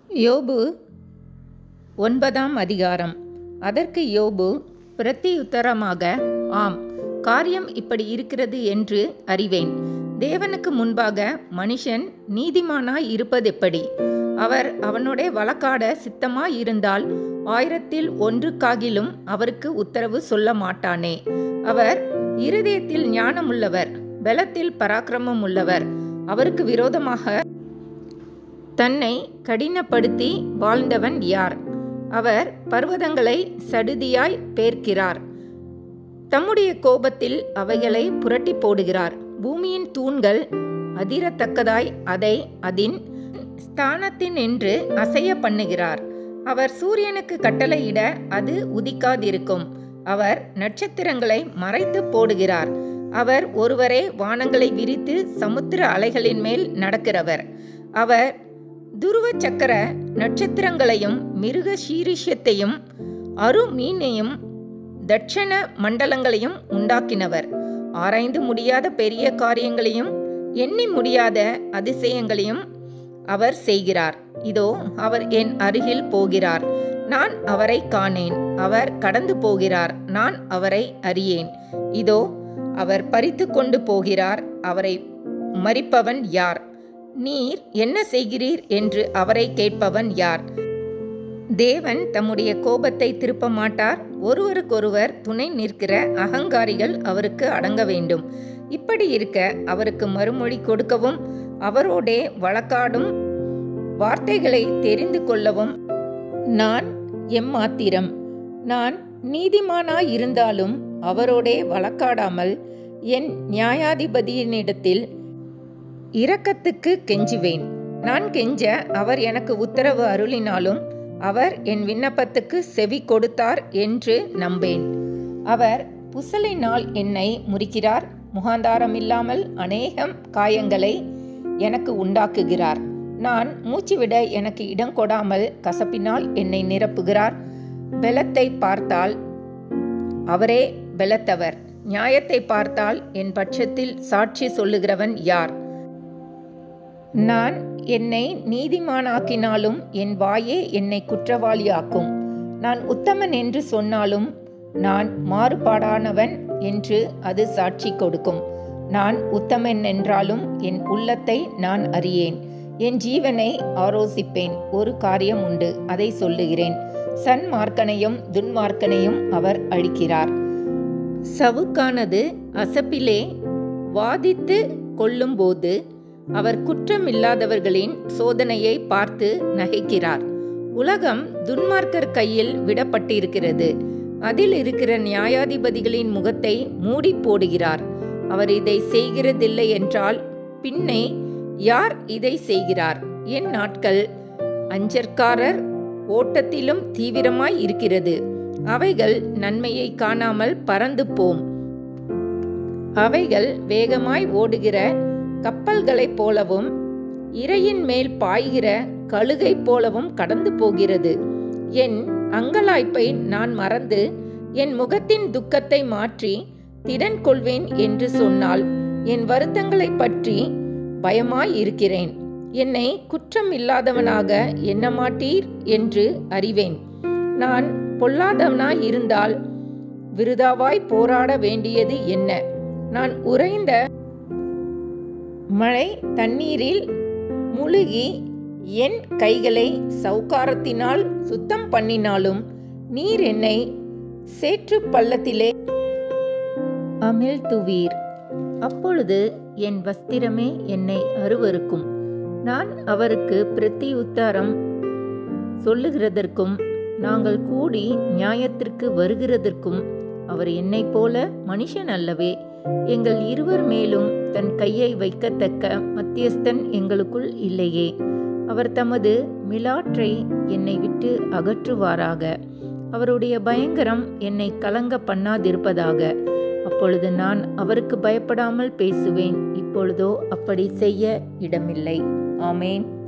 யோபு ஒன்பதாம் அதிகாரம் அதற்கு யோபு பிரத்தியுத்தரமாக ஆம் காரியம் இப்படி இருக்கிறது என்று அறிவேன் தேவனுக்கு முன்பாக மனுஷன் நீதிமானாய் இருப்பதெப்படி அவர் அவனுடைய வழக்காட சித்தமாய் இருந்தால் ஆயிரத்தில் ஒன்றுக்காகிலும் அவருக்கு உத்தரவு சொல்ல மாட்டானே அவர் இருதயத்தில் ஞானமுள்ளவர் பலத்தில் பராக்கிரமம் உள்ளவர் அவருக்கு விரோதமாக தன்னை கடினப்படுத்தி வாழ்ந்தவன் யார் அவர் பர்வதங்களை சடுதியாய் பேர்க்கிறார் தம்முடைய கோபத்தில் அவைகளை புரட்டி போடுகிறார் பூமியின் தூண்கள் அதிரத்தக்கதாய் அதை அதின் ஸ்தானத்தினின்று அசைய பண்ணுகிறார் அவர் சூரியனுக்கு கட்டளையிட அது உதிக்காதிருக்கும் அவர் நட்சத்திரங்களை மறைத்து போடுகிறார் அவர் ஒருவரே வானங்களை விரித்து சமுத்திர அலைகளின் மேல் நடக்கிறவர் அவர் துருவ சக்கர நட்சத்திரங்களையும் மிருக சீரிஷத்தையும் அரு மீனையும் தட்சண மண்டலங்களையும் உண்டாக்கினவர் ஆராய்ந்து முடியாத பெரிய காரியங்களையும் எண்ணி முடியாத அதிசயங்களையும் அவர் செய்கிறார் இதோ அவர் என் அருகில் போகிறார் நான் அவரை காணேன் அவர் கடந்து போகிறார் நான் அவரை அறியேன் இதோ அவர் பறித்து கொண்டு போகிறார் அவரை மறிப்பவன் யார் நீர் என்ன செய்கிறீர் என்று அவரை கேட்பவன் யார் தேவன் தம்முடைய கோபத்தை திருப்ப மாட்டார் ஒருவருக்கொருவர் துணை நிற்கிற அகங்காரிகள் அவருக்கு அடங்க வேண்டும் இப்படி இருக்க அவருக்கு மறுமொழி கொடுக்கவும் அவரோடே வழக்காடும் வார்த்தைகளை தெரிந்து கொள்ளவும் நான் எம்மாத்திரம் நான் நீதிமானாயிருந்தாலும் அவரோடே வழக்காடாமல் என் நியாயாதிபதியினிடத்தில் இரக்கத்துக்கு கெஞ்சுவேன் நான் கெஞ்ச அவர் எனக்கு உத்தரவு அருளினாலும் அவர் என் விண்ணப்பத்துக்கு செவி கொடுத்தார் என்று நம்பேன் அவர் புசலினால் என்னை முறிக்கிறார் முகாந்தாரம் இல்லாமல் அநேகம் காயங்களை எனக்கு உண்டாக்குகிறார் நான் மூச்சுவிட எனக்கு இடம் கொடாமல் கசப்பினால் என்னை நிரப்புகிறார் பலத்தை பார்த்தால் அவரே பலத்தவர் நியாயத்தை பார்த்தால் என் பட்சத்தில் சாட்சி சொல்லுகிறவன் யார் நான் என்னை நீதிமானாக்கினாலும் என் வாயே என்னை குற்றவாளியாக்கும் நான் உத்தமன் என்று சொன்னாலும் நான் மாறுபாடானவன் என்று அது சாட்சி கொடுக்கும் நான் உத்தமன் என்றாலும் என் உள்ளத்தை நான் அறியேன் என் ஜீவனை ஆரோசிப்பேன் ஒரு காரியம் உண்டு அதை சொல்லுகிறேன் சன்மார்க்கனையும் துன்மார்க்கனையும் அவர் அழிக்கிறார் சவுக்கானது அசப்பிலே வாதித்து கொள்ளும்போது அவர் குற்றமில்லாதவர்களின் சோதனையை பார்த்து நகைக்கிறார் உலகம் துன்மார்க்கர் கையில் விடப்பட்டிருக்கிறது அதில் இருக்கிற நியாயாதிபதிகளின் முகத்தை மூடி போடுகிறார் அவர் இதை செய்கிறதில்லை என்றால் பின்னே யார் இதை செய்கிறார் என் நாட்கள் அஞ்சற்காரர் ஓட்டத்திலும் தீவிரமாய் இருக்கிறது அவைகள் நன்மையை காணாமல் பறந்து போம் அவைகள் வேகமாய் ஓடுகிற கப்பல்களைப் போலவும் இரையின் மேல் பாய்கிற கழுகை போலவும் கடந்து போகிறது என் அங்கலாய்ப்பை நான் மறந்து என் முகத்தின் துக்கத்தை மாற்றி திடன் கொள்வேன் என்று சொன்னால் என் வருத்தங்களை பற்றி பயமாய் இருக்கிறேன் என்னை குற்றம் இல்லாதவனாக எண்ணமாட்டீர் என்று அறிவேன் நான் பொல்லாதவனாய் இருந்தால் விருதாவாய் போராட வேண்டியது என்ன நான் உறைந்த மழை தண்ணீரில் முழுகி என் கைகளை சவுக்காரத்தினால் சுத்தம் பண்ணினாலும் நீர் என்னை சேற்று பள்ளத்திலே அமிழ்த்துவீர் அப்பொழுது என் வஸ்திரமே என்னை அருவருக்கும் நான் அவருக்கு பிரதி உத்தாரம் சொல்லுகிறதற்கும் நாங்கள் கூடி நியாயத்திற்கு வருகிறதற்கும் அவர் என்னைப் போல மனுஷன் அல்லவே எங்கள் இருவர் மேலும் தன் கையை வைக்கத்தக்க மத்தியஸ்தன் எங்களுக்குள் இல்லையே அவர் தமது மிலாற்றை என்னை விட்டு அகற்றுவாராக அவருடைய பயங்கரம் என்னை கலங்க பண்ணாதிருப்பதாக அப்பொழுது நான் அவருக்கு பயப்படாமல் பேசுவேன் இப்பொழுதோ அப்படி செய்ய இடமில்லை ஆமேன்